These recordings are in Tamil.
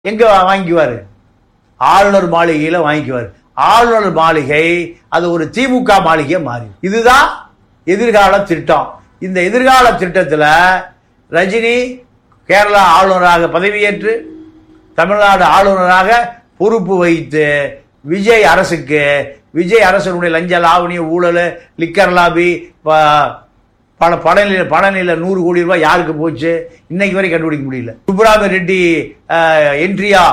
எங்க வாங்கிக்குவாரு ஆளுநர் மாளிகையில வாங்கிக்குவாரு ஆளுநர் மாளிகை அது ஒரு திமுக மாளிகை மாறி இதுதான் எதிர்கால திட்டம் இந்த எதிர்கால திட்டத்துல ரஜினி கேரளா ஆளுநராக பதவியேற்று தமிழ்நாடு ஆளுநராக பொறுப்பு வைத்து விஜய் அரசுக்கு விஜய் அரசனுடைய லஞ்ச லாவணி ஊழல் லிக்கர் லாபி ப- பண படநில படநில நூறு கோடி ரூபாய் யாருக்கு போச்சு இன்னைக்கு வரை கண்டுபிடிக்க முடியல சுப்ராம ரெட்டி என்ட்ரியா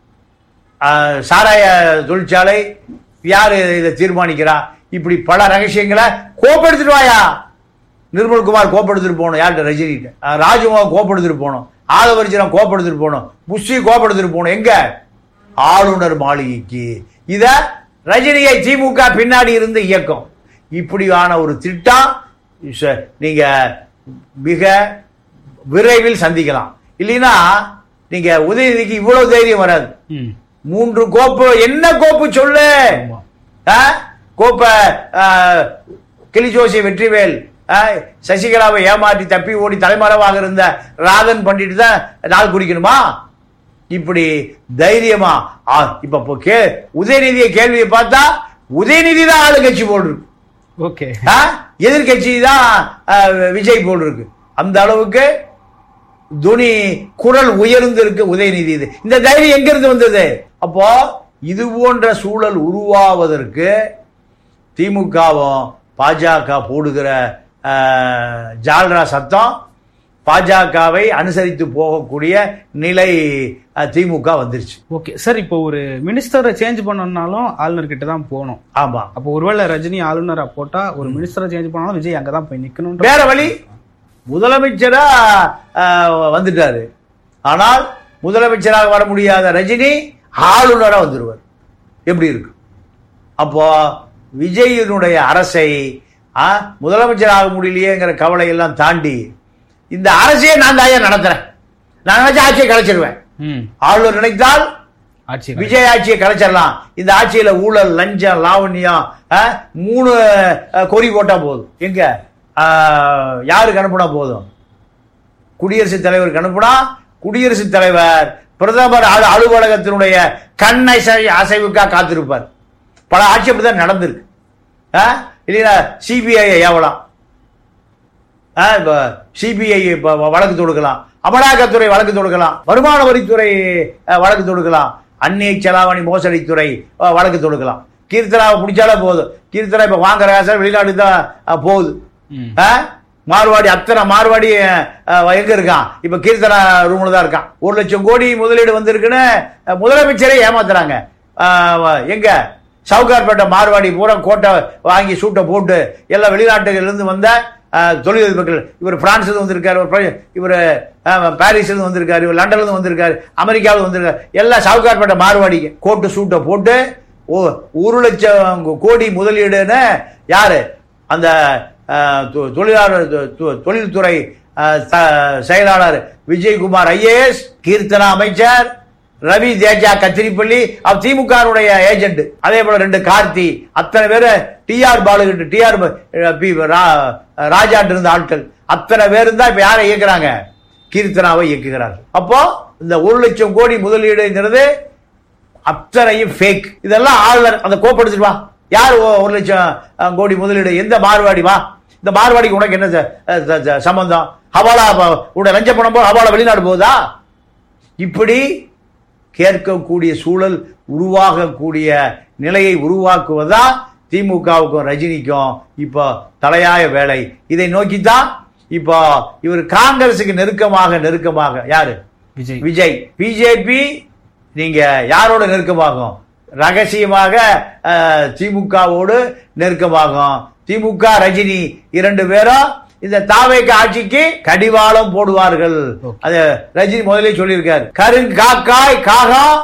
சாராய தொழிற்சாலை யாரு இதை தீர்மானிக்கிறா இப்படி பல ரகசியங்களை கோப்படுத்திட்டு வாயா நிர்மல்குமார் கோப்படுத்திட்டு போகணும் யார்கிட்ட ரஜினிகிட்ட அஹ், ராஜ்குமார் கோப்படுத்திட்டு போகணும் ஆதவரிச்சனம் கோப்படுத்திட்டு போகணும் புஷி கோப்படுத்திட்டு போகணும் எங்க ஆளுநர் மாளிகைக்கு இத ரஜினியை திமுக பின்னாடி இருந்து இயக்கம் இப்படியான ஒரு திட்டம் ச- நீங்க மிக விரைவில் சந்திக்கலாம் இல்லைன்னா நீங்க உதயநிதிக்கு இவ்வளவு தைரியம் வராது ம். மூன்று கோப்பு என்ன கோப்பு சொல்லு ஆமா. ஆ? கோப்பை ஆ, கிளிஜோசி வெற்றிவேல் ஆ, சசிகலாவை ஏமாற்றி தப்பி ஓடி தலைமறைவாக இருந்த ராதன் பண்ணிட்டு தான் நாள் குடிக்கணுமா இப்படி தைரியமா ஆ, இப்ப இப்போ கே உதயநிதியை கேள்வியை பார்த்தா உதயநிதி தான் ஆளுங்கட்சி போல் இருக்கு ஓகே ஆ? எதிர்க்கட்சி தான் ஆ, விஜய் போல் இருக்கு அந்த அளவுக்கு துணி குரல் உயர்ந்து இருக்கு உதயநிதி இது இந்த தைரியம் எங்க இருந்து வந்தது அப்போ இது போன்ற சூழல் உருவாவதற்கு திமுகவும் பாஜக போடுகிற ஆ, ஜால்ரா சத்தம் பாஜகவை அனுசரித்து போகக்கூடிய நிலை ஆ, திமுக வந்துருச்சு ஓகே சார் இப்போ ஒரு மினிஸ்டரை சேஞ்ச் பண்ணணும்னாலும் ஆளுநர் கிட்ட தான் போகணும் ஆமா அப்போ ஒருவேளை ரஜினி ஆளுநரா போட்டா ஒரு மினிஸ்டரை சேஞ்ச் பண்ணாலும் விஜய் அங்கதான் போய் நிக்கணும் வேற வழி முதலமைச்சரா ஆஹ், வந்துட்டாரு ஆனால் முதலமைச்சராக வர முடியாத ரஜினி ஆளுநரா வந்துருவார் எப்படி இருக்கு அப்போ விஜயினுடைய அரசை ஆ, முதலமைச்சராக முடியலையேங்கிற கவலை எல்லாம் தாண்டி இந்த அரசையே நான் தாயா நடத்துறேன் நான் நினைச்ச ஆட்சியை கலைச்சிருவேன் ம் ஆளுநர் நினைத்தால் ஆட்சி விஜய் ஆட்சியை கலைச்சிடலாம் இந்த ஆட்சியில ஊழல் லஞ்சம் லாவண்யம் அஹ், மூணு அஹ், கொறி போட்டா போதும் எங்க அஹ், யாருக்கு அனுப்புனா போதும் குடியரசுத் தலைவருக்கு அனுப்புனா குடியரசுத் தலைவர் பிரதமர் அலு- அலுவலகத்தினுடைய கண் அசை அசைவுக்காக காத்திருப்பார் பல ஆட்சி அப்படிதான் நடந்திருக்கு அஹ், இல்லைன்னா சிபிஐ ஏவலாம் ஆஹ் இப்ப சிபிஐ இப்ப வழக்கு தொடுக்கலாம் அமலாக்கத்துறை வழக்கு தொடுக்கலாம் வருமான வரித்துறை அஹ், வழக்கு தொடுக்கலாம் அந்நிய செலாவணி மோசடித்துறை அஹ், வழக்கு தொடுக்கலாம் கீர்த்தனாவை பிடிச்சாலே போதும் கீர்த்தனா இப்ப வாங்குற காசு வெளிநாட்டுக்கு தான் அஹ், போகுது ம். ஆஹ்? மார்வாடி அத்தனை மார்வாடி அஹ், எங்க இருக்கான் இப்ப கீர்த்தனா ரூம்ல தான் இருக்கான் ஒரு லட்சம் கோடி முதலீடு வந்திருக்குன்னு அஹ், முதலமைச்சரே ஏமாத்துறாங்க ஆஹ், எங்க சவுகார்பேட்டை மார்வாடி பூரா கோட்டை வாங்கி சூட்டை போட்டு எல்லாம் வெளிநாட்டுகள்ல இருந்து வந்த அஹ், தொழிலதிபர்கள் இவர் பிரான்ஸ்ல இருந்து வந்திருக்காரு இவர் பிர- இவர் அஹ், பாரிஸ்ல இருந்து வந்திருக்காரு இவர் லண்டன்ல இருந்து வந்திருக்காரு அமெரிக்காவில் வந்திருக்காரு எல்லாம் சவுகார்பேட்டை மார்வாடிக்கு கோட்டு சூட்டை போட்டு ஓ- ஒரு லட்சம் கோடி முதலீடுன்னு யாரு அந்த அஹ், தொ- தொழிலாளர் தொ- தொ- தொழில்துறை அஹ், ச- செயலாளர் விஜயகுமார் ஐஏஎஸ் கீர்த்தனா அமைச்சர் ரவி தேஜா கத்திரிப்பள்ளி அவர் திமுகவுடைய ஏஜென்ட் அதே போல ரெண்டு கார்த்தி அத்தனை பேரு டிஆர் பாலுகிட்ட டிஆர் பி ராஜாட்டு இருந்த ஆட்கள் அத்தனை பேரும் தான் இப்ப யாரை இயக்குறாங்க கீர்த்தனாவை இயக்குகிறார்கள் அப்போ இந்த ஒரு லட்சம் கோடி முதலீடுங்கிறது அத்தனையும் ஃபேக் இதெல்லாம் ஆளுநர் அந்த கோப்படுத்துட்டு வா யார் ஒ- ஒரு லட்சம் அஹ், கோடி முதலீடு எந்த மார்வாடி வா இந்த மார்வாடிக்கு உனக்கு என்ன ச- அஹ், ச- ச- சம்பந்தம் ஹவாலா ப- உட லஞ்ச பணம் போது ஹவாலா வெளிநாடு போகுதா இப்படி கேட்கக்கூடிய சூழல் உருவாகக்கூடிய நிலையை உருவாக்குவதா திமுகவுக்கும் ரஜினிக்கும் இப்போ தலையாய வேலை இதை நோக்கித்தான் இப்போ இவர் காங்கிரசுக்கு நெருக்கமாக நெருக்கமாக யாரு விஜய் விஜய் பிஜேபி நீங்க யாரோட நெருக்கமாகும் ரகசியமாக அஹ், திமுகவோடு நெருக்கமாகும் திமுக ரஜினி இரண்டு பேரும் இந்த தாவேக ஆட்சிக்கு கடிவாளம் போடுவார்கள் Okay. அது ரஜினி முதலே சொல்லியிருக்காரு கருங்காக்காய் காகம்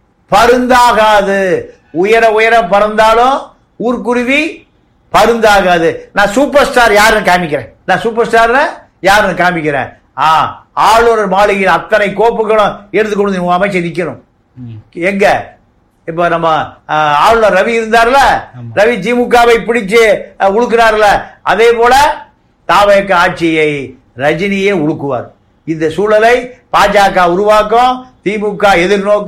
பருந்தாகாது உயர உயர பறந்தாலும் ஊர்க்குருவி பருந்தாகாது நான் சூப்பர் ஸ்டார் யாருன்னு காமிக்கிறேன் நான் சூப்பர் ஸ்டார் யாருன்னு காமிக்கிறேன் ஆ ஆளுநர் மாளிகையில் அத்தனை கோப்புகளும் எடுத்துக்கொண்டு வந்து உங்க அமைச்சர் நிக்கணும் ம். எங்க இப்ப நம்ம ஆஹ், ஆளுநர் ரவி இருந்தார்ல ஆமா. ரவி திமுகவை பிடிச்சு ஆஹ், உழுக்குறாருல அதே போல தாவேக்க ஆட்சியை ரஜினியே உழுக்குவார் இந்த சூழலை பாஜக உருவாக்கும் திமுக எதிர்நோக்கும்